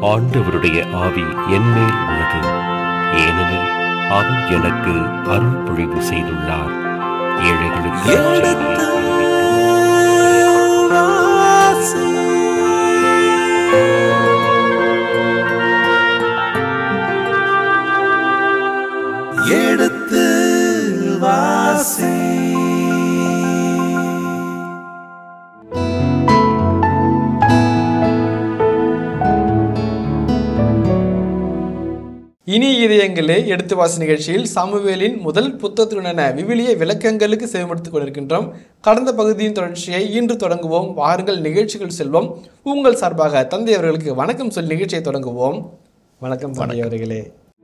ஆண்டவருடைய ஆவி என்மேல் உள்ளது ஏனெனில் அவர் எனக்கு அருள் பொழிவு செய்துள்ளார் ஏழைகளுக்கு எடுத்த நற்செய்தியை வாசி. எடுத்து வாசி இனி இதயங்களே எடுத்து வாசி நிகழ்ச்சியில் சாமுவேலின் முதல் புத்தகத்துடனான விவிலிய விளக்கங்களுக்கு செவிமடுத்துக் கொண்டிருக்கின்றோம் கடந்த பகுதியின் தொடர்ச்சியை இன்று தொடங்குவோம் வாருங்கள் நிகழ்ச்சிகள் செல்வோம் உங்கள் சார்பாக தந்தை அவர்களுக்கு வணக்கம் சொல்லி நிகழ்ச்சியை தொடங்குவோம் வணக்கம் தந்தை அவர்களே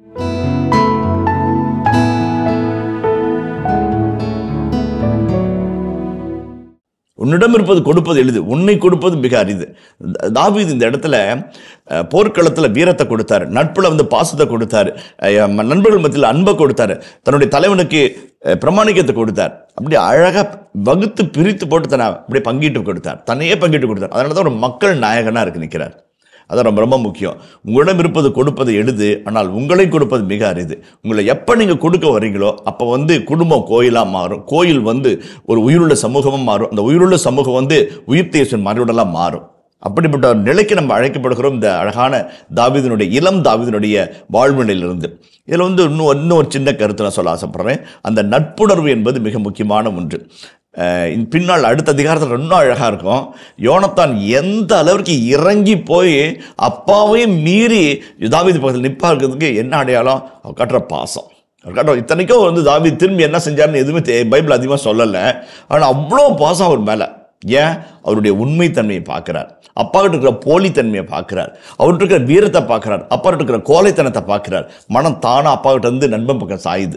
உன்னிடம் இருப்பது கொடுப்பது எளிது உன்னை கொடுப்பது மிக அரிது தா- தாவீது இந்த இடத்துல அஹ், போர்க்களத்தில் வீரத்தை கொடுத்தாரு நட்புல வந்து பாசத்தை கொடுத்தாரு அஹ், ம- நண்பர்கள் மத்தியில் அன்பை கொடுத்தாரு தன்னுடைய தலைவனுக்கு அஹ், பிரமாணிக்கத்தை கொடுத்தார் அப்படி அழகா வகுத்து பிரித்து போட்டு தன்னை அப்படியே பங்கிட்டு கொடுத்தார் தன்னையே பங்கிட்டு கொடுத்தார் அதனால தான் ஒரு மக்கள் நாயகனா இருக்கு நிற்கிறார் அதான் ரொம்ப ரொம்ப முக்கியம் உங்களிடம் இருப்பது கொடுப்பது எளிது ஆனால் உங்களை கொடுப்பது மிக அரிது உங்களை எப்போ நீங்கள் கொடுக்க வரீங்களோ அப்போ வந்து குடும்பம் கோயிலாக மாறும் கோயில் வந்து ஒரு உயிருள்ள சமூகமாக மாறும் அந்த உயிருள்ள சமூகம் வந்து உயிர் தேசன் மறுவிடலாம் மாறும் அப்படிப்பட்ட ஒரு நிலைக்கு நம்ம அழைக்கப்படுகிறோம் இந்த அழகான தாவீதினுடைய இளம் தாவீதினுடைய வாழ்வினிலிருந்து இதில் வந்து இன்னும் இன்னும் ஒரு சின்ன கருத்தை நான் சொல்ல ஆசைப்படுறேன் அந்த நட்புணர்வு என்பது மிக முக்கியமான ஒன்று அஹ் இந்த பின்னால் அடுத்த அதிகாரத்தில் இன்னும் அழகாக இருக்கும் யோனத்தான் எந்த அளவிற்கு இறங்கி போய் அப்பாவையும் மீறி தாவீது பக்கத்தில் நிப்பா இருக்கிறதுக்கு என்ன அடையாளம் அவர் காட்டுற பாசம் அவர் காட்டுற இத்தனைக்கும் வந்து தாவீது திரும்பி என்ன செஞ்சாருன்னு எதுவுமே தே- பைபிள் அதிகமாக சொல்லலை ஆனால் அவ்வளோ பாசம் அவர் மேலே ஏன் அவருடைய உண்மைத்தன்மையை பார்க்கிறார் அப்பா கிட்ட இருக்கிற போலித்தன்மையை பார்க்கிறார் அவர்கிட்ட இருக்கிற வீரத்தை பார்க்கிறார் அப்பா கிட்ட இருக்கிற கோழைத்தனத்தை பார்க்கிறார் மனம் தானா அப்பா கிட்ட இருந்து நண்பன் பக்கம் சாயுது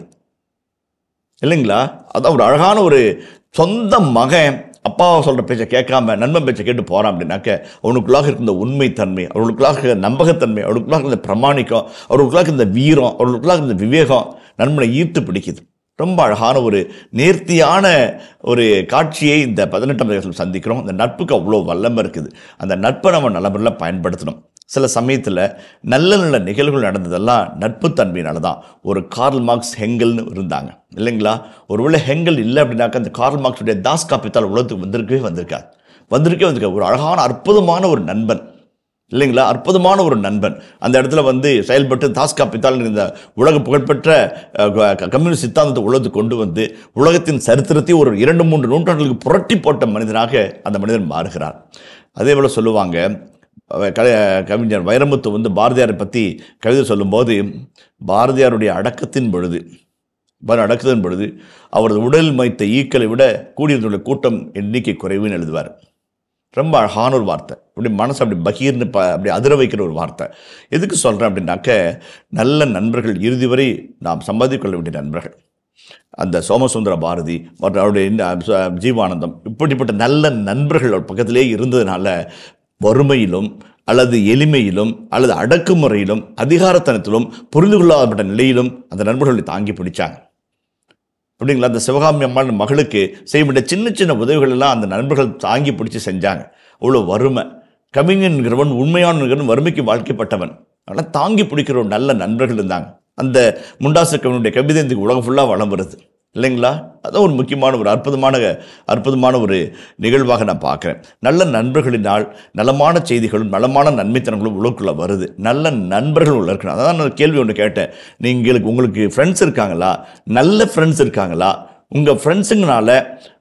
இல்லைங்களா அதான் ஒரு அழகான ஒரு சொந்த மகன் அப்பாவை சொல்கிற பேச்சை கேட்காம நண்பன் பேச்சை கேட்டு போகிறான் அப்படின்னாக்க அவனுக்குள்ளாக இருந்த உண்மைத்தன்மை அவர்களுக்குள்ளாக இருந்த நம்பகத்தன்மை அவர்களுக்குள்ளாக இருந்த பிரமாணிக்கம் அவர்களுக்குள்ளாக இருந்த வீரம் அவர்களுக்குள்ளாக இருந்த விவேகம் நண்பனை ஈர்த்து பிடிக்குது ரொம்ப அழகான ஒரு நேர்த்தியான ஒரு காட்சியை இந்த பதினெட்டாம் அதிகாரத்தில் சந்திக்கிறோம் இந்த நட்புக்கு அவ்வளோ வல்லமை இருக்குது அந்த நட்பை நம்ம நல்ல முறையில் பயன்படுத்தணும் சில சமயத்தில் நல்ல நல்ல நிகழ்வுகள் நடந்ததெல்லாம் நட்புத்தன்மையினால தான் ஒரு கார்ல் மார்க்ஸ் ஹெங்கல்னு இருந்தாங்க இல்லைங்களா ஒருவேளை ஹெங்கல் இல்லை அப்படின்னாக்கா அந்த கார்ல் மார்க்ஸுடைய தாஸ் காப்பித்தால் உலகத்துக்கு வந்திருக்கவே வந்திருக்காது வந்திருக்கே வந்திருக்காது ஒரு அழகான அற்புதமான ஒரு நண்பன் இல்லைங்களா அற்புதமான ஒரு நண்பன் அந்த இடத்துல வந்து செயல்பட்டு தாஸ் காப்பித்தால் இந்த உலக புகழ்பெற்ற அஹ், க- கம்யூனிஸ்ட் சித்தாந்தத்தை உலகத்துக்கு கொண்டு வந்து உலகத்தின் சரித்திரத்தை ஒரு இரண்டு மூன்று நூற்றாண்டுகளுக்கு புரட்டி போட்ட மனிதனாக அந்த மனிதன் மாறுகிறார் அதே போல் சொல்லுவாங்க அவ- க கவிஞர் வைரமுத்து வந்து பாரதியாரை பற்றி கவிதை சொல்லும்போது பாரதியாருடைய அடக்கத்தின் பொழுது பாரு அடக்குதன் பொழுது அவரது உடலில் மைத்த ஈக்களை விட கூடியிருந்துள்ள கூட்டம் எண்ணிக்கை குறைவுன்னு எழுதுவார் ரொம்ப அழகான ஒரு வார்த்தை அப்படி மனசு அப்படி பகீர்னு ப அப்படி அதிர வைக்கிற ஒரு வார்த்தை எதுக்கு சொல்கிறேன் அப்படின்னாக்க நல்ல நண்பர்கள் இறுதி வரை நாம் சம்பாதித்துக் கொள்ள வேண்டிய நண்பர்கள் அந்த சோமசுந்தர பாரதி மற்றும் அவருடைய இந்த ச- ஜீவானந்தம் இப்படிப்பட்ட நல்ல நண்பர்கள் அவர் பக்கத்திலே இருந்ததுனால வறுமையிலும் அல்லது எளிமையிலும் அல்லது அடக்குமுறையிலும் அதிகாரத்தனத்திலும் புரிந்து கொள்ளாதப்பட்ட நிலையிலும் அந்த நண்பர்களை தாங்கி பிடிச்சாங்க அப்படிங்களா அந்த சிவகாமி அம்மாள் மகளுக்கு செய்ய வேண்டிய சின்ன சின்ன உதவிகள் எல்லாம் அந்த நண்பர்கள் தாங்கி பிடிச்சி செஞ்சாங்க அவ்வளோ வறுமை கவிஞன்கிறவன் உண்மையானவன் வறுமைக்கு வாழ்க்கைப்பட்டவன் ஆனால் தாங்கி பிடிக்கிற ஒரு நல்ல நண்பர்கள் இருந்தாங்க அந்த முண்டாசு கவினுடைய கவிதை இந்த உலகம் ஃபுல்லாக வளம் வருது இல்லைங்களா அதான் ஒரு முக்கியமான ஒரு அற்புதமான அற்புதமான ஒரு நிகழ்வாக நான் பார்க்குறேன் நல்ல நண்பர்களினால் நலமான செய்திகளும் நலமான நன்மைத்தனங்களும் உள்ளுக்குள்ளே வருது நல்ல நண்பர்கள் உள்ள இருக்கணும் அதான் நான் கேள்வி ஒன்று கேட்டேன் நீங்களுக்கு உங்களுக்கு ஃப்ரெண்ட்ஸ் இருக்காங்களா நல்ல ஃப்ரெண்ட்ஸ் இருக்காங்களா உங்கள் ஃப்ரெண்ட்ஸுங்கனால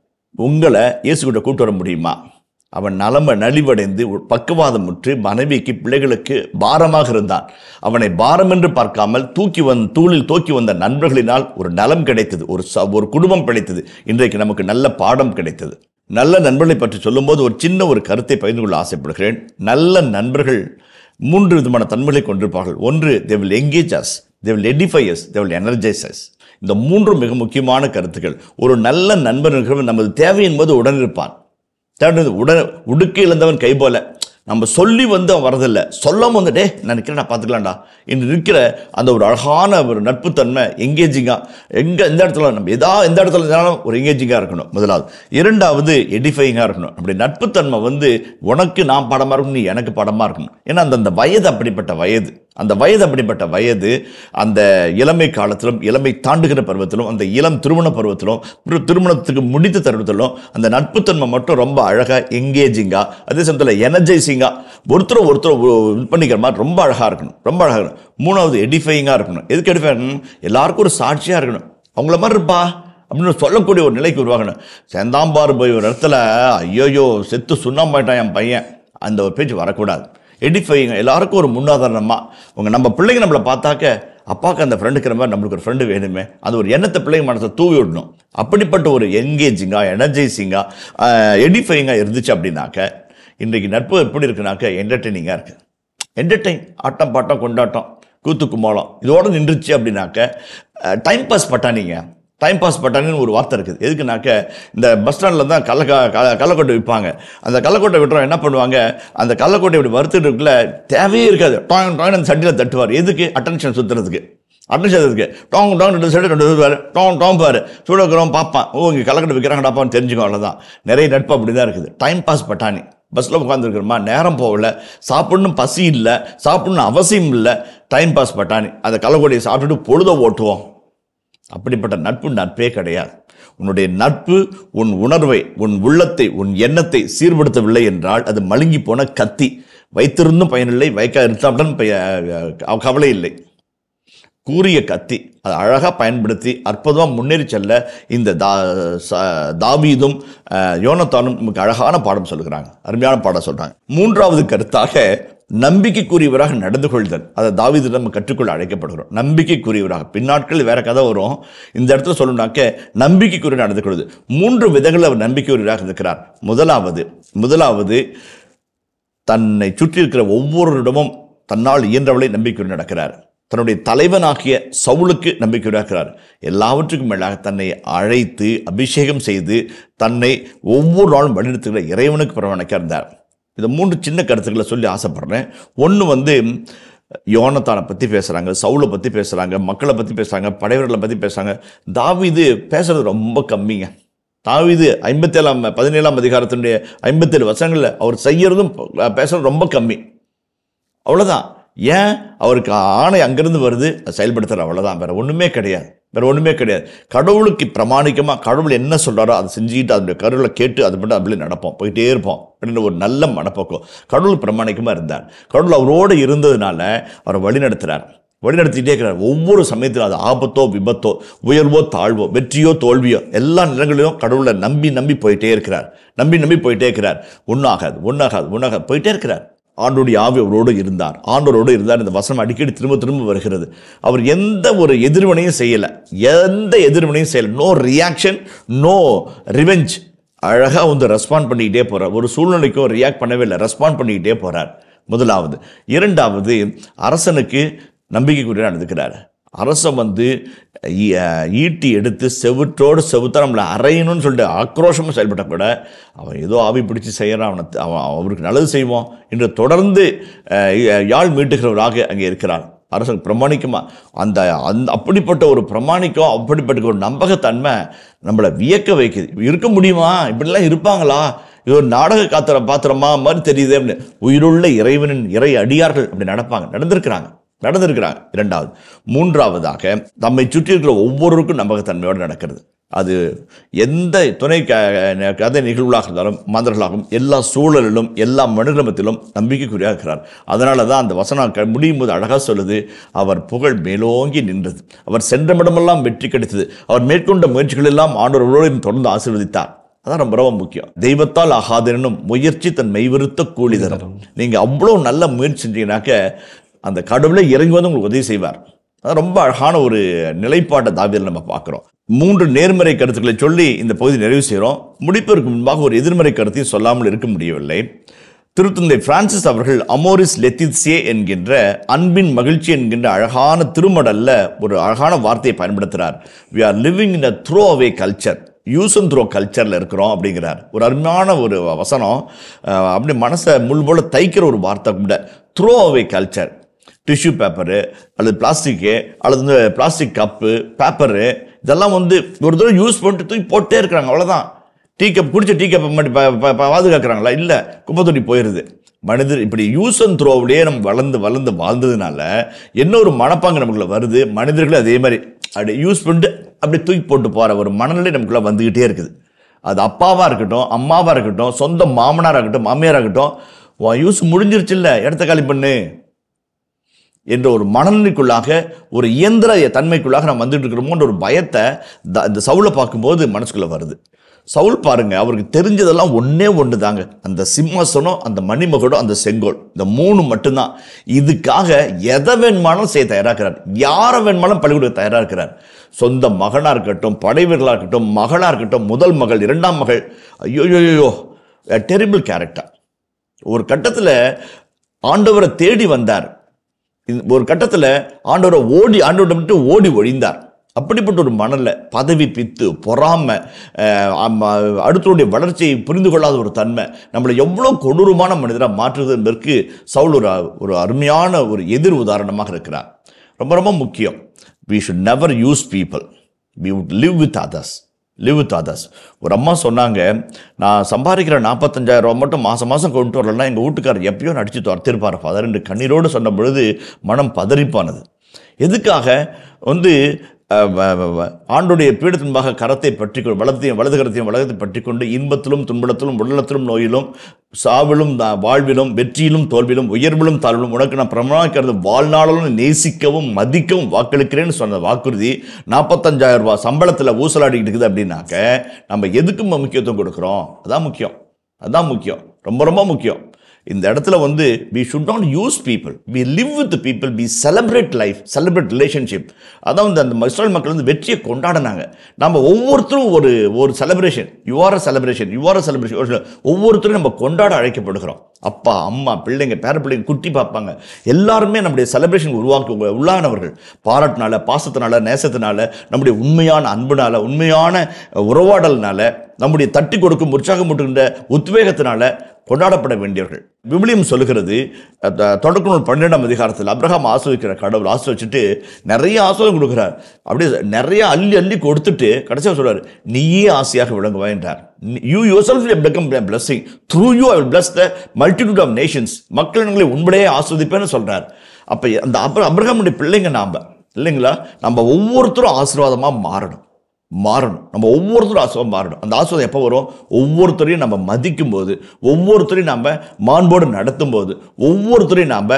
உங்களை இயேசுகிட்ட கூட்டு வர முடியுமா அவன் நலம நலிவடைந்து உ- பக்கவாதமுற்று மனைவிக்கு பிள்ளைகளுக்கு பாரமாக இருந்தான் அவனை பாரம் என்று பார்க்காமல் தூக்கி வந் தூளில் தூக்கி வந்த நண்பர்களினால் ஒரு நலம் கிடைத்தது ஒரு ச ஒரு குடும்பம் கிடைத்தது இன்றைக்கு நமக்கு நல்ல பாடம் கிடைத்தது நல்ல நண்பர்களை பற்றி சொல்லும்போது ஒரு சின்ன ஒரு கருத்தை பகிர்ந்து கொள்ள ஆசைப்படுகிறேன் நல்ல நண்பர்கள் மூன்று விதமான தன்மைகளை கொண்டிருப்பார்கள் ஒன்று they will engage us they will edify us they will energize us இந்த மூன்றும் மிக முக்கியமான கருத்துக்கள் ஒரு நல்ல நண்பன் இருக்கிறவன் நமது தேவையின் போது உடன் இருப்பான் தேர்ட் உடன் உடுக்க இழந்தவன் கை போல நம்ம சொல்லி வந்து அவன் வரதில்லை சொல்லாம வந்து டே நான் நிற்கிறேன் பார்த்துக்கலாம்டா என்று இருக்கிற அந்த ஒரு அழகான ஒரு நட்புத்தன்மை எங்கேஜிங்காக எங்கே எந்த இடத்துல நம்ம எதா எந்த இடத்துல இருந்தாலும் ஒரு எங்கேஜிங்காக இருக்கணும் முதலாவது இரண்டாவது எடிஃபைங்காக இருக்கணும் அப்படி நட்புத்தன்மை வந்து உனக்கு நான் படமாக இருக்கணும் நீ எனக்கு படமாக இருக்கணும் ஏன்னா அந்த அந்த வயது அப்படிப்பட்ட வயது அந்த வயது அப்படிப்பட்ட வயது அந்த இளமை காலத்திலும் இளமை தாண்டுகிற பருவத்திலும் அந்த இளம் திருமண பருவத்திலும் திரு- திருமணத்துக்கு முடித்த தருணத்திலும் அந்த நட்புத்தன்மை மட்டும் ரொம்ப அழகாக எங்கேஜிங்காக அதே சமயத்தில் எனர்ஜைசிங்காக ஒருத்தர் ஒருத்தர் இது பண்ணிக்கிற மாதிரி ரொம்ப அழகாக இருக்கணும் ரொம்ப அழகாக இருக்கணும் மூணாவது எடிஃபைங்காக இருக்கணும் எதுக்கு எடிஃபை இருக்கணும் எல்லாருக்கும் ஒரு சாட்சியாக இருக்கணும் அவங்கள மாதிரி இருப்பா அப்படின்னு சொல்லக்கூடிய ஒரு நிலைக்கு உருவாகணும் செந்தாம்பார் போய் ஒரு இடத்துல ஐயோயோ செத்து சுண்ணாம்பாயிட்டான் என் பையன் அந்த ஒரு பேச்சு வரக்கூடாது எடிஃபைங்க எல்லாருக்கும் ஒரு முன்னாதாரணமாக உங்க நம்ம பிள்ளைங்க நம்மளை பார்த்தாக்க அப்பாவுக்கு அந்த ஃப்ரெண்டுக்கிற மாதிரி நம்மளுக்கு ஒரு ஃப்ரெண்டு வேணுமே அந்த ஒரு எண்ணத்தை பிள்ளைங்க மனசை தூவி விடணும் அப்படிப்பட்ட ஒரு என்கேஜிங்காக எனர்ஜைசிங்காக எடிஃபைங்காக இருந்துச்சு அப்படின்னாக்க இன்றைக்கு நட்பு எப்படி இருக்குனாக்க என்டர்டெய்னிங்காக இருக்குது என்டர்டெயின் ஆட்டம் பாட்டம் கொண்டாட்டம் கூத்து கும்மாளம் இதோட நின்றுச்சு அப்படின்னாக்க டைம் பாஸ் பட்டானிங்க டைம் பாஸ் பட்டானின்னு ஒரு வார்த்தை இருக்குது எதுக்குனாக்க இந்த பஸ் ஸ்டாண்டில் தான் கள்ள கள்ளக்கொட்டை விற்பாங்க அந்த கள்ளக்கொட்டை விட்டுறோம் என்ன பண்ணுவாங்க அந்த கள்ளக்கொட்டை இப்படி வறுத்துட்டு இருக்குல்ல தேவையே இருக்காது டாயின் டாயின் அந்த சட்டியில் தட்டுவார் எதுக்கு அட்டென்ஷன் சுற்றுறதுக்கு அட்மிஷன் இருக்கு டாங் டாங் ரெண்டு சைடு ரெண்டு பாரு டாங் டாங் பாரு சூடக்கிறோம் பார்ப்பான் ஓ இங்கே கலக்கட்டு விற்கிறாங்கடாப்பான்னு தெரிஞ்சுக்கோ அவ்வளோதான் நிறைய நட்பு அப்படி தான் இருக்குது டைம் பாஸ் பட்டாணி பஸ்ஸில் உட்காந்துருக்கிறோமா நேரம் போகல சாப்பிடணும் பசி இல்லை சாப்பிடணும் அவசியம் இல்லை டைம் பாஸ் பட்டாணி அந்த கள்ளக்கொடியை சாப்பிட்டுட்டு பொழுத ஓட்டுவோம் அப்படிப்பட்ட நட்பு நட்பே கிடையாது உன்னுடைய நட்பு உன் உணர்வை உன் உள்ளத்தை உன் எண்ணத்தை சீர்படுத்தவில்லை என்றால் அது மழுங்கி போன கத்தி வைத்திருந்தும் பயனில்லை வைக்க இருந்தாலும் பய- கவலை இல்லை கூறிய கத்தி அதை அழகாக பயன்படுத்தி அற்புதமாக முன்னேறி செல்ல இந்த தா ச- தாவீதும் அஹ், யோனத்தானும் நமக்கு அழகான பாடம் சொல்லுகிறாங்க அருமையான பாடம் சொல்றாங்க மூன்றாவது கருத்தாக நம்பிக்கைக்குரியவராக நடந்து கொள்தல் அதை தாவீது நம்ம கற்றுக்கொள்ள அழைக்கப்படுகிறோம் நம்பிக்கைக்குரியவராக பின்னாட்கள் வேற கதை வரும் இந்த இடத்துல சொல்லணும்னாக்க நம்பிக்கைக்குரிய நடந்து கொள்வது மூன்று விதங்களில் அவர் நம்பிக்கையுரியவராக இருக்கிறார் முதலாவது முதலாவது தன்னை சுற்றி இருக்கிற ஒவ்வொருடமும் தன்னால் இயன்றவளை நம்பிக்கையுடன் நடக்கிறார் தன்னுடைய தலைவனாகிய சவுலுக்கு நம்பிக்கையுடன் இருக்கிறார் எல்லாவற்றுக்கும் மேலாக தன்னை அழைத்து அபிஷேகம் செய்து தன்னை ஒவ்வொரு நாளும் வழிநடத்துகிற இறைவனுக்கு பிரவணக்க இருந்தார் இந்த மூன்று சின்ன கருத்துக்களை சொல்லி ஆசைப்படுறேன் ஒன்று வந்து யோனத்தானை பற்றி பேசுகிறாங்க சவுலை பற்றி பேசுகிறாங்க மக்களை பற்றி பேசுகிறாங்க படைவர்களை பற்றி பேசுகிறாங்க தாவீது பேசுறது ரொம்ப கம்மிங்க தாவீது ஐம்பத்தேழாம் பதினேழாம் அதிகாரத்தினுடைய ஐம்பத்தேழு வருஷங்களில் அவர் செய்யறதும் பேசுறது ரொம்ப கம்மி அவ்வளோதான் ஏன் அவருக்கு ஆணை அங்கிருந்து வருது அதை செயல்படுத்துகிற அவ்வளோதான் வேற ஒன்றுமே கிடையாது வேற ஒன்றுமே கிடையாது கடவுளுக்கு பிரமாணிக்கமாக கடவுள் என்ன சொல்கிறாரோ அதை செஞ்சுக்கிட்டு அதனுடைய கருளை கேட்டு அது மட்டும் அப்படியே நடப்போம் போயிட்டே இருப்போம் அப்படின்னு ஒரு நல்ல மனப்போக்கம் கடவுள் பிரமாணிக்கமாக இருந்தார் கடவுள் அவரோடு இருந்ததுனால அவரை வழி நடத்துகிறார் வழிநடத்திட்டே இருக்கிறார் ஒவ்வொரு சமயத்திலும் அது ஆபத்தோ விபத்தோ உயர்வோ தாழ்வோ வெற்றியோ தோல்வியோ எல்லா நிலங்களிலும் கடவுளை நம்பி நம்பி போயிட்டே இருக்கிறார் நம்பி நம்பி போயிட்டே இருக்கிறார் ஒன்றாகாது ஒன்றாகாது ஒன்றாகாது போயிட்டே இருக்கிறார் ஆண்டோடைய ஆவி அவரோடு இருந்தார் ஆண்டோரோடு இருந்தார் இந்த வசனம் அடிக்கடி திரும்ப திரும்ப வருகிறது அவர் எந்த ஒரு எதிர்வினையும் செய்யலை எந்த எதிர்வினையும் செய்யலை நோ ரியாக்ஷன் நோ ரிவெஞ்ச் அழகாக வந்து ரெஸ்பாண்ட் பண்ணிக்கிட்டே போகிறார் ஒரு சூழ்நிலைக்கும் ரியாக்ட் பண்ணவே இல்லை ரெஸ்பாண்ட் பண்ணிக்கிட்டே போகிறார் முதலாவது இரண்டாவது அரசனுக்கு நம்பிக்கைக்குரிய நடந்துக்கிறார் அரசன் வந்து ஈ- ஈட்டி எடுத்து செவுற்றோடு செவுத்தா நம்மளை அரையணும்னு சொல்லிட்டு ஆக்ரோஷமாக செயல்பட்ட கூட அவன் ஏதோ ஆவி பிடிச்சி செய்கிறான் அவனை அவன் அவருக்கு நல்லது செய்வோம் என்று தொடர்ந்து அஹ், யாழ் மீட்டுகிறவராக அங்கே இருக்கிறார் அரசன் பிரமாணிக்கமா அந்த அந்த அப்படிப்பட்ட ஒரு பிரமாணிக்கம் அப்படிப்பட்ட ஒரு நம்பகத்தன்மை நம்மளை வியக்க வைக்குது இருக்க முடியுமா இப்படிலாம் இருப்பாங்களா இது ஒரு நாடக காத்திர பாத்திரமா மாதிரி தெரியுது அப்படின்னு உயிருள்ள இறைவனின் இறை அடியார்கள் அப்படி நடப்பாங்க நடந்திருக்கிறாங்க நடந்திருக்கிறாங்க இரண்டாவது மூன்றாவதாக நம்மை சுற்றி இருக்கிற ஒவ்வொருவருக்கும் நம்பகத்தன்மையோடு நடக்கிறது அது எந்த துணை க- கதை நிகழ்வுகளாக இருந்தாலும் மாந்தர்களாகவும் எல்லா சூழலிலும் எல்லா மனிதமத்திலும் நம்பிக்கைக்குரியாக இருக்கிறார் அதனால தான் அந்த வசனம் க- முடியும் போது அழகாக சொல்லுது அவர் புகழ் மேலோங்கி நின்றது அவர் சென்றமிடமெல்லாம் வெற்றி கிடைத்தது அவர் மேற்கொண்ட முயற்சிகள் எல்லாம் ஆண்டவர்களோடு தொடர்ந்து ஆசீர்வதித்தார் அதான் ரொம்ப ரொம்ப முக்கியம் தெய்வத்தால் ஆகாதெனும் முயற்சி தன் மெய்வருத்த கூலி தரும் நீங்க அவ்வளோ நல்ல முயற்சி செஞ்சீங்கன்னாக்க அந்த கடவுளை இறங்கி வந்து உங்களுக்கு உதவி செய்வார் அது ரொம்ப அழகான ஒரு நிலைப்பாட்டை தாவியில் நம்ம பார்க்குறோம் மூன்று நேர்மறை கருத்துக்களை சொல்லி இந்த பகுதி நிறைவு செய்கிறோம் முடிப்பதற்கு முன்பாக ஒரு எதிர்மறை கருத்தையும் சொல்லாமல் இருக்க முடியவில்லை திருத்தந்தை பிரான்சிஸ் அவர்கள் அமோரிஸ் லெத்தித்ஸே என்கின்ற அன்பின் மகிழ்ச்சி என்கின்ற அழகான திருமடல்ல ஒரு அழகான வார்த்தையை பயன்படுத்துகிறார் we are living in a throw away culture use and throw கல்ச்சரில் இருக்கிறோம் அப்படிங்கிறார் ஒரு அருமையான ஒரு வசனம் அஹ், அப்படி மனசை முள் போல தைக்கிற ஒரு வார்த்தை கூட throw away culture tissue paper அல்லது பிளாஸ்டிக்கு அல்லது வந்து பிளாஸ்டிக் கப்பு பேப்பரு இதெல்லாம் வந்து ஒரு தடவை யூஸ் பண்ணிட்டு தூக்கி போட்டே இருக்கிறாங்க அவ்வளோதான் டீ கப் குடிச்ச டீ கப்பை மட்டும் பா- பா- பா- பாதுகாக்கிறாங்களா இல்லை குப்பை தொட்டி போயிடுது மனிதர் இப்படி யூஸ் அண்ட் த்ரோவிலேயே நம்ம வளர்ந்து வளர்ந்து வாழ்ந்ததுனால என்ன ஒரு மனப்பாங்கு நமக்குள்ள வருது மனிதர்கள் அதே மாதிரி அப்படி யூஸ் பண்ணிட்டு அப்படி தூக்கி போட்டு போகிற ஒரு மனநிலை நமக்குள்ள வந்துக்கிட்டே இருக்குது அது அப்பாவாக இருக்கட்டும் அம்மாவாக இருக்கட்டும் சொந்த மாமனாராக இருக்கட்டும் மாமியாராக இருக்கட்டும் உன் யூஸ் முடிஞ்சிருச்சு இல்லை இடத்த காலி பண்ணு என்ற ஒரு மனநிலைக்குள்ளாக ஒரு இயந்திர தன்மைக்குள்ளாக நம்ம வந்துட்டு இருக்கிறோமோன்ற ஒரு பயத்தை த- இந்த சவுலை பார்க்கும்போது மனசுக்குள்ள வருது சவுல் பாருங்க அவருக்கு தெரிஞ்சதெல்லாம் ஒண்ணே ஒன்று தாங்க அந்த சிம்மாசனம் அந்த மணிமகுடம் அந்த செங்கோல் இந்த மூணு மட்டும்தான் இதுக்காக எதை வேணுமானாலும் செய்ய தயாராகிறார் யாரை வேணுமானாலும் பள்ளிக்கூட தயாரா இருக்கிறார் சொந்த மகனா இருக்கட்டும் படை வீரர்களா இருக்கட்டும் மகளா இருக்கட்டும் முதல் மகள் இரண்டாம் மகள் ஐயோ டெரிபிள் கேரக்டர் ஒரு கட்டத்தில் ஆண்டவரை தேடி வந்தார் இந்த- ஒரு கட்டத்தில் ஆண்டவரை ஓடி ஆண்டவரை விட்டு ஓடி ஒழிந்தார் அப்படிப்பட்ட ஒரு மணல்ல பதவி பித்து பொறாமை அஹ், ஆமா, அடுத்தவருடைய வளர்ச்சியை புரிந்து கொள்ளாத ஒரு தன்மை நம்மளை எவ்வளோ கொடூரமான மனிதராக மாற்றுது என்பதற்கு சவுல் ஒரு ஒரு அருமையான ஒரு எதிர் உதாரணமாக இருக்கிறார் ரொம்ப ரொம்ப முக்கியம் we should never use people we would live with others live with others ஒரு அம்மா சொன்னாங்க நான் சம்பாதிக்கிற நாற்பத்தஞ்சாயிரம் ரூபா மட்டும் மாதம் மாதம் கொண்டு வரலன்னா எங்கள் வீட்டுக்காரர் எப்பயோ நடிச்சு துரத்திருப்பார் ஃபாதர் என்று கண்ணீரோடு சொன்ன பொழுது மனம் பதறிப்பானது எதுக்காக வந்து அஹ், வ- வ- வ- ஆண்டுடைய பீடத்தின்பாக கரத்தை பற்றி கொண்டு வலத்தையும் வலது கரத்தையும் வலகத்தை பற்றி கொண்டு இன்பத்திலும் துன்பத்திலும் உடலத்திலும் நோயிலும் சாவிலும் தா- வாழ்விலும் வெற்றியிலும் தோல்வியிலும் உயர்விலும் தாழ்விலும் உனக்கு நான் பிரமாணிக்கிறது வாழ்நாளும் நேசிக்கவும் மதிக்கவும் வாக்களிக்கிறேன்னு சொன்ன வாக்குறுதி நாற்பத்தஞ்சாயிரம் ரூபாய் சம்பளத்தில் ஊசலாடிக்கிட்டு இருக்குது அப்படின்னாக்க நம்ம எதுக்கு நம்ம முக்கியத்துவம் கொடுக்குறோம் அதான் முக்கியம் அதான் முக்கியம் ரொம்ப ரொம்ப முக்கியம் இந்த இடத்துல வந்து we should not use people we live with the people we celebrate life celebrate relationship அதான் வந்து அந்த இஸ்ரேல் மக்கள் வந்து வெற்றியை கொண்டாடினாங்க நம்ம ஒவ்வொருத்தரும் ஒரு ஒரு celebration you are a celebration you are a celebration ஒவ்வொருத்தரும் நம்ம கொண்டாட அழைக்கப்படுகிறோம் அப்பா அம்மா பிள்ளைங்க பேர பிள்ளைங்க குட்டி பார்ப்பாங்க எல்லாருமே நம்முடைய செலிப்ரேஷன் உருவாக்க உள்ளானவர்கள் பாராட்டினால பாசத்தினால நேசத்தினால நம்முடைய உண்மையான அன்புனால உண்மையான உறவாடல்னால நம்முடைய தட்டி கொடுக்கும் உற்சாகம் ஊட்டுகின்ற உத்வேகத்தினால கொண்டாடப்பட வேண்டியவர்கள் விவிலியம் சொல்லுகிறது அந்த தொடக்க நூல் பன்னிரெண்டாம் அதிகாரத்தில் அப்ரஹாம் ஆசிரியக்கிற கடவுள் ஆசிரியச்சிட்டு நிறைய ஆசிரியம் கொடுக்குறார் அப்படியே நிறைய அள்ளி அள்ளி கொடுத்துட்டு கடைசியாக சொல்றாரு நீயே ஆசையாக விளங்குவாய் என்றார் you yourself become blessing through you I bless the multitude of nations மக்கள் உங்களை உண்மையிலேயே ஆஸ்வதிப்பேன்னு சொல்றார் அப்போ அந்த அப்ர அப்ரஹாமுடைய பிள்ளைங்க நாம இல்லைங்களா நம்ம ஒவ்வொருத்தரும் ஆசீர்வாதமாக மாறணும் மாறணும் நம்ம ஒவ்வொருத்தரும் ஆசிர்வாதம் மாறணும் அந்த ஆசிர்வாதம் எப்போ வரும் ஒவ்வொருத்தரையும் நம்ம மதிக்கும் போது ஒவ்வொருத்தரையும் நம்ம மாண்போடு நடத்தும் போது ஒவ்வொருத்தரையும் நாம்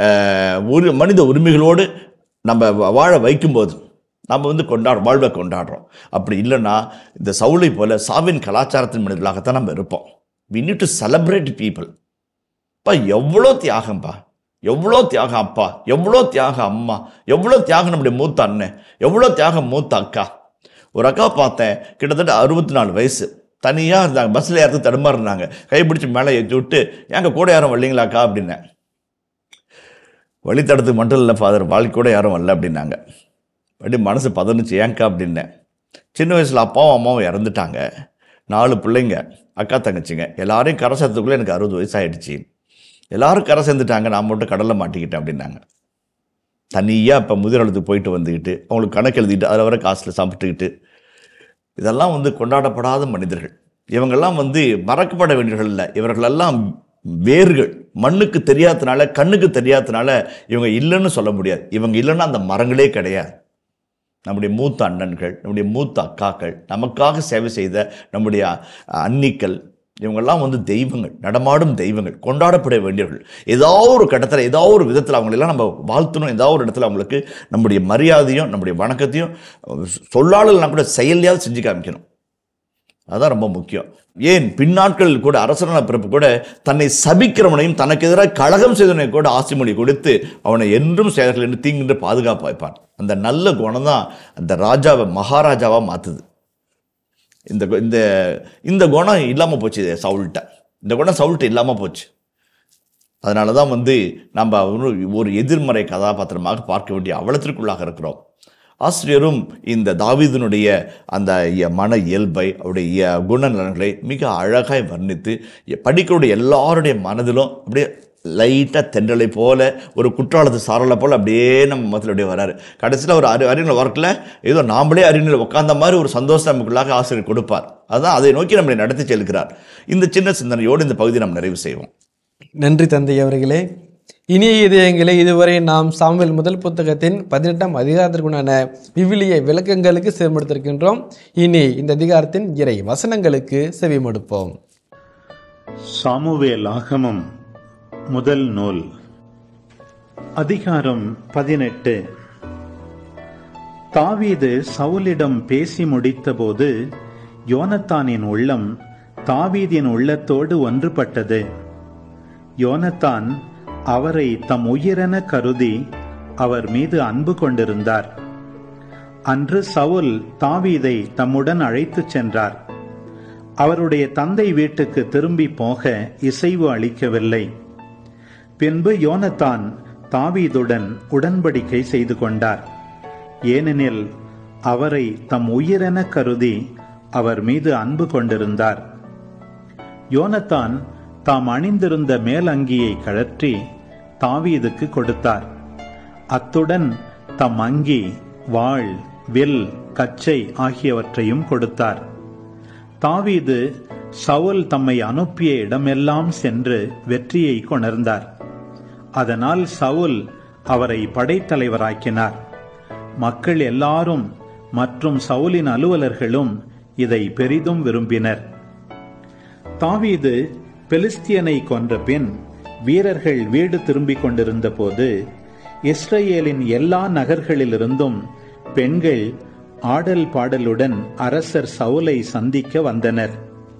ஒரு மனித உரிமைகளோடு நம்ம வா- வாழ வைக்கும்போது நம்ம வந்து கொண்டாடுறோம் வாழ்வை கொண்டாடுறோம் அப்படி இல்லைன்னா இந்த சவுளை போல சாவின் கலாச்சாரத்தின் மனிதர்களாகத்தான் நம்ம இருப்போம் we need to celebrate people அப்பா எவ்வளோ தியாகம்ப்பா எவ்வளோ தியாகம் அப்பா எவ்வளோ தியாகம் அம்மா எவ்வளோ தியாகம் நம்முடைய மூத்த அண்ணன் எவ்வளோ தியாகம் மூத்த அக்கா ஒரு அக்கா பார்த்தேன் கிட்டத்தட்ட அறுபத்தி நாலு வயசு தனியாக இருந்தாங்க பஸ்ஸில் யாருக்கு தடுமாறுனாங்க கைப்பிடிச்சு மேலே ஏற்றி விட்டு எங்க கூட யாரும் வரலீங்களாக்கா அப்படின்னேன் வழித்தடத்துக்கு மட்டும் இல்லை ஃபாதர் வாழ்க்கை கூட யாரும் வரல அப்படின்னாங்க அப்படி மனசு பதனுச்சு ஏன்க்கா அப்படின்னேன் சின்ன வயசில் அப்பாவும் அம்மாவும் இறந்துட்டாங்க நாலு பிள்ளைங்க அக்கா தங்கச்சிங்க எல்லாரையும் கரை சேர்த்துக்குள்ளே எனக்கு அறுபது வயசு ஆயிடுச்சு எல்லாரும் கரை சேர்ந்துட்டாங்க நான் மட்டும் கடலில் மாட்டிக்கிட்டேன் அப்படின்னாங்க தனியாக இப்போ முதிரளத்துக்கு போயிட்டு வந்துக்கிட்டு அவங்களுக்கு கணக்கு எழுதிட்டு அதில் வர காசில் சாப்பிட்டுக்கிட்டு இதெல்லாம் வந்து கொண்டாடப்படாத மனிதர்கள் இவங்கெல்லாம் வந்து மறக்கப்பட வேண்டியவர்கள் இல்லை இவர்களெல்லாம் வேர்கள் மண்ணுக்கு தெரியாதனால கண்ணுக்கு தெரியாதனால இவங்க இல்லைன்னு சொல்ல முடியாது இவங்க இல்லைன்னா அந்த மரங்களே கிடையாது நம்முடைய மூத்த அண்ணன்கள் நம்முடைய மூத்த அக்காக்கள் நமக்காக சேவை செய்த நம்முடைய அன்னிக்கள் இவங்கெல்லாம் வந்து தெய்வங்கள் நடமாடும் தெய்வங்கள் கொண்டாடப்பட வேண்டியவர்கள் ஏதாவது ஒரு கட்டத்தில் ஏதாவது ஒரு விதத்தில் அவங்களெல்லாம் நம்ம வாழ்த்தணும் ஏதாவது ஒரு இடத்துல அவங்களுக்கு நம்முடைய மரியாதையும் நம்முடைய வணக்கத்தையும் சொல்லாளர்கள்லாம் கூட செயலையாவது செஞ்சு காமிக்கணும் அதான் ரொம்ப முக்கியம் ஏன் பின்னாட்களில் கூட அரசனான பிறப்பு கூட தன்னை சபிக்கிறவனையும் தனக்கு எதிராக கழகம் செய்தவனை கூட ஆசிமொழி கொடுத்து அவனை என்றும் செயல்கள் என்று தீங்கின்ற பாதுகாப்பு வைப்பான் அந்த நல்ல குணம் தான் அந்த ராஜாவை மகாராஜாவாக மாற்றுது இந்த கு- இந்த இந்த குணம் இல்லாமல் போச்சு சவுல்கிட்ட இந்த குணம் சவுல்கிட்ட இல்லாமல் போச்சு அதனால தான் வந்து நம்ம ஒரு ஒரு எதிர்மறை கதாபாத்திரமாக பார்க்க வேண்டிய அவலத்திற்குள்ளாக இருக்கிறோம் ஆசிரியரும் இந்த தாவீதினுடைய அந்த இய- மன இயல்பை அவருடைய குணநலன்களை மிக அழகாய் வர்ணித்து படிக்கக்கூடிய எல்லாருடைய மனதிலும் அப்படியே லைட்டாக தென்றலை போல ஒரு குற்றாலத்து சாரலை போல் அப்படியே நம்ம மத்தியில் அப்படியே வராரு கடைசியில் ஒரு அறி அறிஞர் ஒர்க்கில் ஏதோ நாமளே அறிஞர் உட்கார்ந்த மாதிரி ஒரு சந்தோஷம் நமக்குள்ளாக ஆசிரியர் கொடுப்பார் அதான் அதை நோக்கி நம்மளை நடத்தி செல்கிறார் இந்த சின்ன சிந்தனையோடு இந்த பகுதியை நாம் நிறைவு செய்வோம் நன்றி தந்தை அவர்களே இனிய இதயங்களே இதுவரை நாம் சாமுவேல் முதல் புத்தகத்தின் பதினெட்டாம் அதிகாரத்திற்குண்டான விவிலிய விளக்கங்களுக்கு செவிமடுத்திருக்கின்றோம் இனி இந்த அதிகாரத்தின் இறை வசனங்களுக்கு செவிமடுப்போம் சாமுவேல் ஆகமம் முதல் நூல் அதிகாரம் பதினெட்டு தாவீது சவுலிடம் பேசி முடித்தபோது யோனத்தானின் உள்ளம் தாவீதின் உள்ளத்தோடு ஒன்றுபட்டது யோனத்தான் அவரை தம் உயிரென கருதி அவர் மீது அன்பு கொண்டிருந்தார் அன்று சவுல் தாவீதை தம்முடன் அழைத்துச் சென்றார் அவருடைய தந்தை வீட்டுக்கு திரும்பி போக இசைவு அளிக்கவில்லை பின்பு யோனத்தான் தாவீதுடன் உடன்படிக்கை செய்து கொண்டார் ஏனெனில் அவரை தம் உயிரென கருதி அவர் மீது அன்பு கொண்டிருந்தார் யோனத்தான் தாம் அணிந்திருந்த மேலங்கியை கழற்றி தாவீதுக்கு கொடுத்தார் அத்துடன் தம் அங்கி வாள் வில் கச்சை ஆகியவற்றையும் கொடுத்தார் தாவீது சவுல் தம்மை அனுப்பிய இடமெல்லாம் சென்று வெற்றியை கொணர்ந்தார் அதனால் சவுல் அவரை படைத்தலைவராக்கினார் மக்கள் எல்லாரும் மற்றும் சவுலின் அலுவலர்களும் இதை பெரிதும் விரும்பினர் தாவீது பெலிஸ்தியனை கொன்ற பின் வீரர்கள் வீடு திரும்பிக் கொண்டிருந்த போது இஸ்ரேலின் எல்லா நகர்களிலிருந்தும் பெண்கள் ஆடல் பாடலுடன் அரசர் சவுலை சந்திக்க வந்தனர்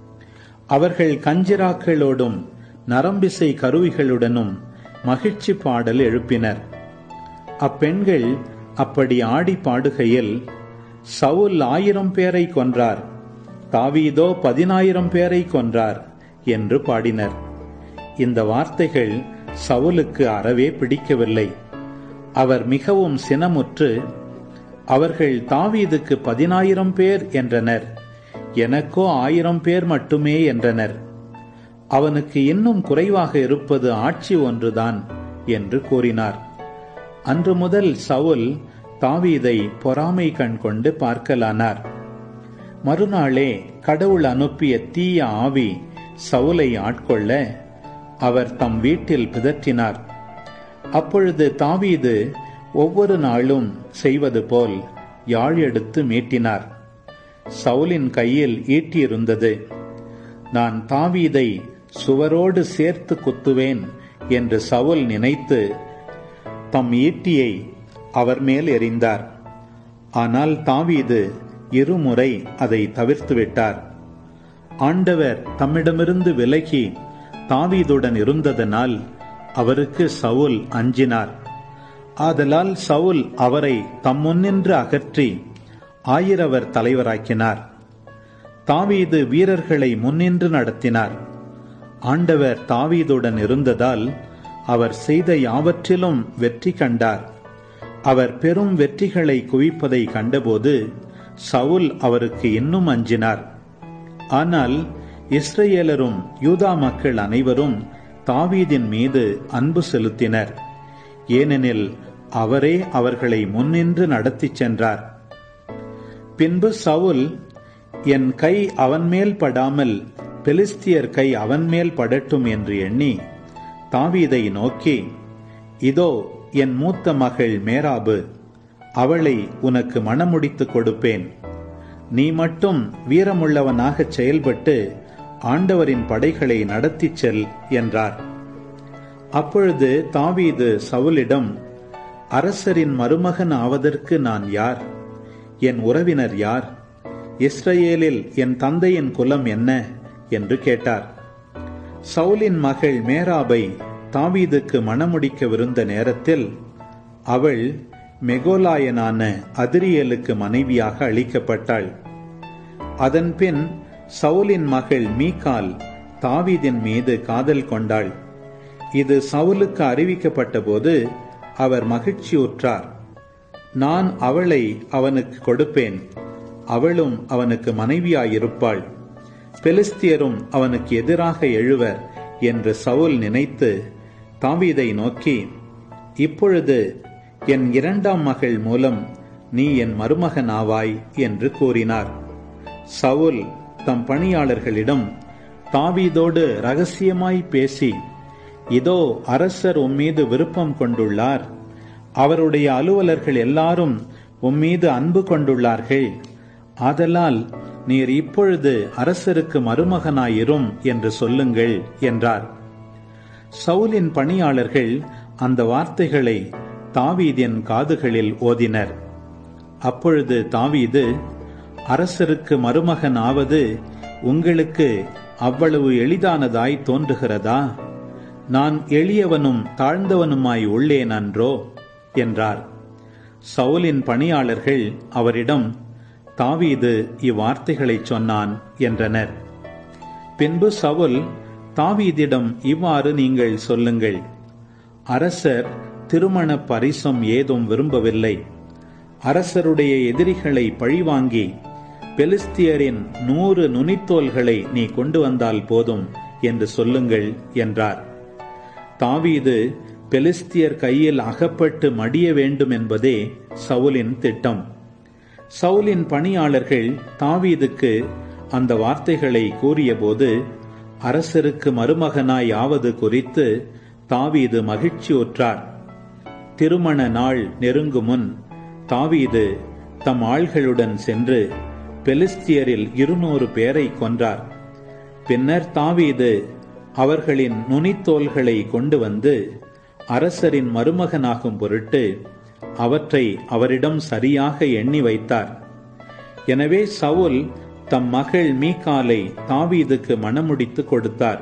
அவர்கள் கஞ்சிராக்களோடும் நரம்பிசை கருவிகளுடனும் மகிழ்ச்சி பாடல் எழுப்பினர் அப்பெண்கள் அப்படி ஆடி பாடுகையில் சவுல் ஆயிரம் பேரை கொன்றார் தாவீதோ பதினாயிரம் பேரை கொன்றார் என்று பாடினர் இந்த வார்த்தைகள் சவுலுக்கு அறவே பிடிக்கவில்லை அவர் மிகவும் சினமுற்று அவர்கள் தாவீதுக்கு பதினாயிரம் பேர் என்றனர் எனக்கோ ஆயிரம் பேர் மட்டுமே என்றனர் அவனுக்கு இன்னும் குறைவாக இருப்பது ஆட்சி ஒன்றுதான் என்று கூறினார் அன்று முதல் சவுல் தாவீதை பொறாமை கண் கொண்டு பார்க்கலானார் மறுநாளே கடவுள் அனுப்பிய தீய ஆவி சவுலை ஆட்கொள்ள அவர் தம் வீட்டில் பிதற்றினார் அப்பொழுது தாவீது ஒவ்வொரு நாளும் செய்வது போல் யாழ் எடுத்து மீட்டினார் சவுலின் கையில் ஈட்டியிருந்தது நான் தாவீதை சுவரோடு சேர்த்து குத்துவேன் என்று சவுல் நினைத்து தம் ஈட்டியை அவர் மேல் எறிந்தார் ஆனால் தாவீது இருமுறை அதை தவிர்த்து விட்டார் ஆண்டவர் தம்மிடமிருந்து விலகி தாவீதுடன் இருந்ததனால் அவருக்கு சவுல் அஞ்சினார் ஆதலால் சவுல் அவரை தம் முன்னின்று அகற்றி ஆயிரவர் தலைவராக்கினார் தாவீது வீரர்களை முன்னின்று நடத்தினார் ஆண்டவர் தாவீதுடன் இருந்ததால் அவர் செய்த யாவற்றிலும் வெற்றி கண்டார் அவர் பெரும் வெற்றிகளை குவிப்பதை கண்டபோது சவுல் அவருக்கு இன்னும் அஞ்சினார் ஆனால் இஸ்ரேலரும் யூதா மக்கள் அனைவரும் தாவீதின் மீது அன்பு செலுத்தினர் ஏனெனில் அவரே அவர்களை முன்னின்று நடத்திச் சென்றார் பின்பு சவுல் என் கை அவன் மேல் படாமல் பெலிஸ்தியர் கை அவன் மேல் படட்டும் என்று எண்ணி தாவீதை நோக்கி இதோ என் மூத்த மகள் மேராபு அவளை உனக்கு மணமுடித்துக் கொடுப்பேன் நீ மட்டும் வீரமுள்ளவனாகச் செயல்பட்டு ஆண்டவரின் படைகளை நடத்திச் செல் என்றார் அப்பொழுது தாவீது சவுலிடம் அரசரின் மருமகன் ஆவதற்கு நான் யார் என் உறவினர் யார் இஸ்ரேலில் என் தந்தையின் குலம் என்ன என்று கேட்டார் சவுலின் மகள் மேராபை தாவீதுக்கு மணமுடிக்கவிருந்த நேரத்தில் அவள் மெகோலாயனான அதிரியலுக்கு மனைவியாக அளிக்கப்பட்டாள் அதன்பின் சவுலின் மகள் மீகால் தாவீதின் மீது காதல் கொண்டாள் இது சவுலுக்கு அறிவிக்கப்பட்ட போது அவர் மகிழ்ச்சியுற்றார் நான் அவளை அவனுக்கு கொடுப்பேன் அவளும் அவனுக்கு மனைவியாயிருப்பாள் பெலிஸ்தியரும் அவனுக்கு எதிராக எழுவர் என்று சவுல் நினைத்து தாவீதை நோக்கி இப்பொழுது என் இரண்டாம் மகள் மூலம் நீ என் மருமகன் ஆவாய் என்று கூறினார் சவுல் தம் பணியாளர்களிடம் தாவீதோடு ரகசியமாய் பேசி இதோ அரசர் உம்மீது விருப்பம் கொண்டுள்ளார் அவருடைய அலுவலர்கள் எல்லாரும் உம்மீது அன்பு கொண்டுள்ளார்கள் ஆதலால் நீர் இப்பொழுது அரசருக்கு மருமகனாயிரும் என்று சொல்லுங்கள் என்றார் சவுலின் பணியாளர்கள் அந்த வார்த்தைகளை தாவீதின் காதுகளில் ஓதினர் அப்பொழுது தாவீது அரசருக்கு மருமகன் ஆவது உங்களுக்கு அவ்வளவு எளிதானதாய் தோன்றுகிறதா நான் எளியவனும் தாழ்ந்தவனுமாய் உள்ளேன் அன்றோ என்றார் சவுலின் பணியாளர்கள் அவரிடம் தாவீது இவ்வார்த்தைகளைச் சொன்னான் என்றனர் பின்பு சவுல் தாவீதிடம் இவ்வாறு நீங்கள் சொல்லுங்கள் அரசர் திருமண பரிசம் ஏதும் விரும்பவில்லை அரசருடைய எதிரிகளை பழிவாங்கி பெலிஸ்தியரின் நூறு நுனித்தோல்களை நீ கொண்டு வந்தால் போதும் என்று சொல்லுங்கள் என்றார் தாவீது பெலிஸ்தியர் கையில் அகப்பட்டு மடிய வேண்டும் என்பதே சவுலின் திட்டம் சவுலின் பணியாளர்கள் தாவீதுக்கு அந்த வார்த்தைகளை கூறியபோது அரசருக்கு மருமகனாய் ஆவது குறித்து தாவீது மகிழ்ச்சியுற்றார் திருமண நாள் நெருங்கும் முன் தாவீது தம் ஆள்களுடன் சென்று பெலிஸ்தியரில் இருநூறு பேரை கொன்றார் பின்னர் தாவீது அவர்களின் நுனித்தோல்களை கொண்டு வந்து அரசரின் மருமகனாகும் பொருட்டு அவற்றை அவரிடம் சரியாக எண்ணி வைத்தார் எனவே சவுல் தம் மகள் மீகாலை தாவீதுக்கு மணமுடித்து கொடுத்தார்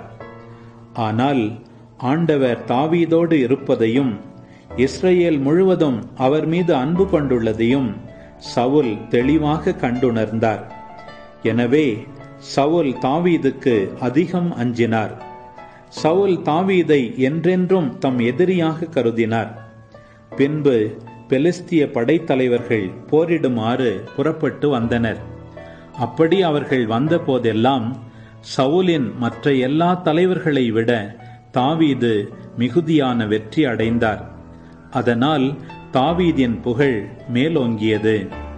ஆனால் ஆண்டவர் தாவீதோடு இருப்பதையும் இஸ்ரேல் முழுவதும் அவர் மீது அன்பு கொண்டுள்ளதையும் சவுல் தெளிவாக கண்டுணர்ந்தார் எனவே சவுல் தாவீதுக்கு அதிகம் அஞ்சினார் சவுல் தாவீதை என்றென்றும் தம் எதிரியாக கருதினார் பின்பு பெலிஸ்திய படைத்தலைவர்கள் போரிடுமாறு புறப்பட்டு வந்தனர் அப்படி அவர்கள் வந்தபோதெல்லாம் சவுலின் மற்ற எல்லா தலைவர்களை விட தாவீது மிகுதியான வெற்றி அடைந்தார் அதனால் தாவீதின் புகழ் மேலோங்கியது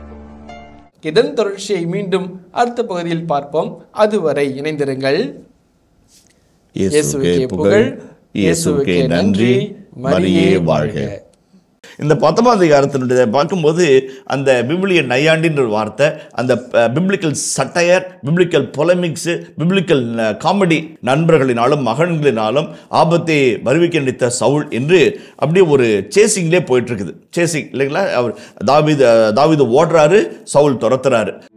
இதன் தொடர்ச்சியை மீண்டும் அடுத்த பகுதியில் பார்ப்போம் அதுவரை இணைந்திருங்கள் இயேசுவுக்கே புகழ் இயேசுவுக்கே நன்றி மரியே வாழ்க இந்த பத்தொன்பது அதிகாரத்தினுடைய பார்க்கும்போது அந்த பிப்ளிய நையாண்டின்ற ஒரு வார்த்தை அந்த biblical satire biblical polemics biblical comedy நண்பர்களினாலும் மகன்களினாலும் ஆபத்தை வருவிக்க நினைத்த சவுல் என்று அப்படியே ஒரு சேசிங்லேயே போயிட்டு இருக்குது சேசிங் இல்லைங்களா அவர் தாவிது தாவிது ஓடுறாரு சவுல் துரத்துறாரு